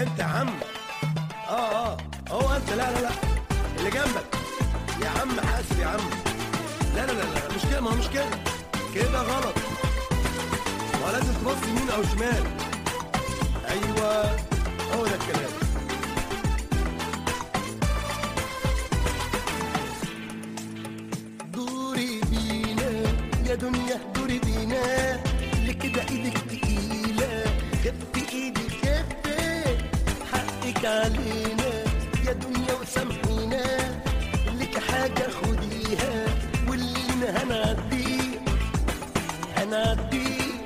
انت يا عم اه اه هو انت لا لا لا اللي جنبك يا عم حاسب يا عم لا لا لا لا مش كده ما هو مش كده كده غلط ما هو لازم تبص يمين او شمال ايوه هو ده الكلام دوري بينا يا دنيا دوري بينا لكده ايدك تقيلة خفي ايدي خفي حقك علينا يا دنيا وسامحينا لك حاجة خديها واللي هنعديه هنعديه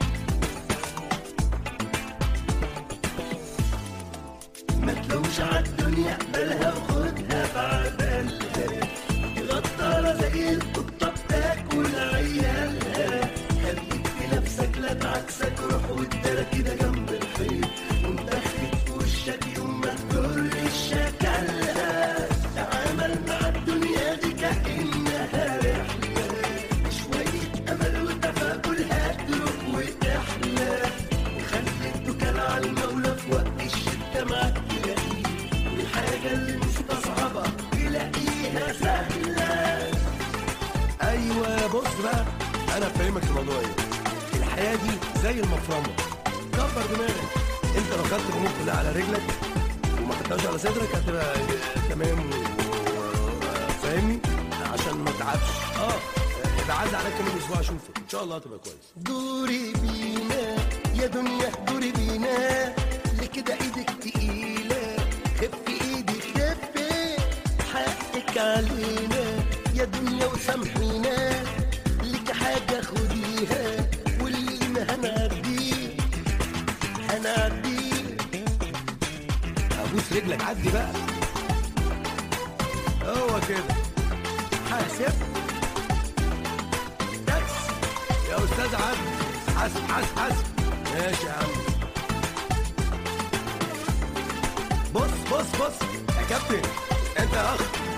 ما تلومش عالدنيا اقبلها وخدها بعدلها غطارة زي القطة بتاكل عيالها خليك في نفسك لا تعكسك روح وادالا كده جنب الحيط وانت في وشك يوم ما تجر شكلها تعامل مع الدنيا دي كأنها رحلة شوية أمل وتفاؤل هتروح وتحلى وخلي التكال على المولى في وقت الشدة معاك تلاقيه والحاجة اللي مستصعبة تلاقيها سهلة ايوه بص بقى انا فاهمك الموضوع ايه الحياه دي زي المفرمه كبر دماغك انت لو خدت الامور كلها على رجلك وما خدتهاش على صدرك هتبقى تمام و- و- فاهمني عشان ما تعبش اه يبقى عدى عليك كمان اسبوع اشوفك ان شاء الله هتبقى كويس دوري بينا يا دنيا دوري بينا لكده ايدك تقيلة خفي ايدي خفي حقك علينا يا دنيا وسامحينا لك حاجة خديها واللي ما هنعديه هنعديه ابوس رجلك عدي بقى هو كده حاسب تاكس يا استاذ عبد حاسب حاسب حاسب ماشي يا عم بص بص بص يا كابتن انت يا اخ